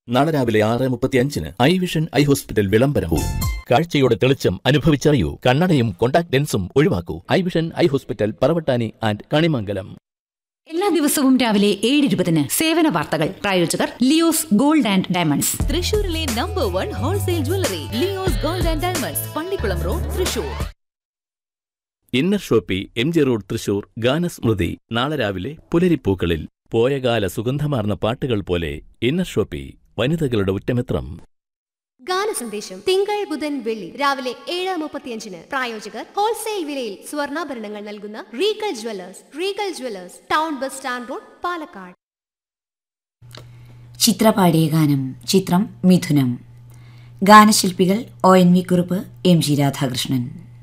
നാളെ രാവിലെ ആറ് മുപ്പത്തി അഞ്ചിന് ഐ വിഷൻ ഐ ഹോസ്പിറ്റൽ വിളംബരവും കാഴ്ചയുടെ തെളിച്ചം അനുഭവിച്ചറിയൂ കണ്ണടയും കോണ്ടാക്ട് ലെൻസും ഒഴിവാക്കൂ eye vision eye hospital Paravattani and Kanimangalam എല്ലാ ദിവസവും രാവിലെ ഏഴ് ഇരുപതിന് സേവന വാർത്തകൾ പ്രായോജകർ ലിയോസ് ഗോൾഡ് ആൻഡ് ഡയമണ്ട്സ് തൃശൂരിലെ number one wholesale jewellery Leo's gold and diamonds Pallikulam road Thrissur inner shoppe M G road Thrissur Ganasmrithi നാളെ രാവിലെ പുലരിപ്പൂക്കളിൽ പോയകാല സുഗന്ധമാർന്ന പാട്ടുകൾ പോലെ ഇന്നർ ഷോപ്പി വനിതകളുടെ ഉറ്റമിത്രം ഗാന സന്ദേശം തിങ്കൾ ബുധൻ വെള്ളി രാവിലെ ഏഴ് മുപ്പത്തിയഞ്ചിന് പ്രായോജകർ ഹോൾസെയിൽ വിലയിൽ സ്വർണ്ണാഭരണങ്ങൾ നൽകുന്ന Regal jewellers Regal jewellers town bus stand road Palakkad Chitra പാടിയ ഗാനം ചിത്രം മിഥുനം ഗാനശില്പികൾ O N V Kurup M G Radhakrishnan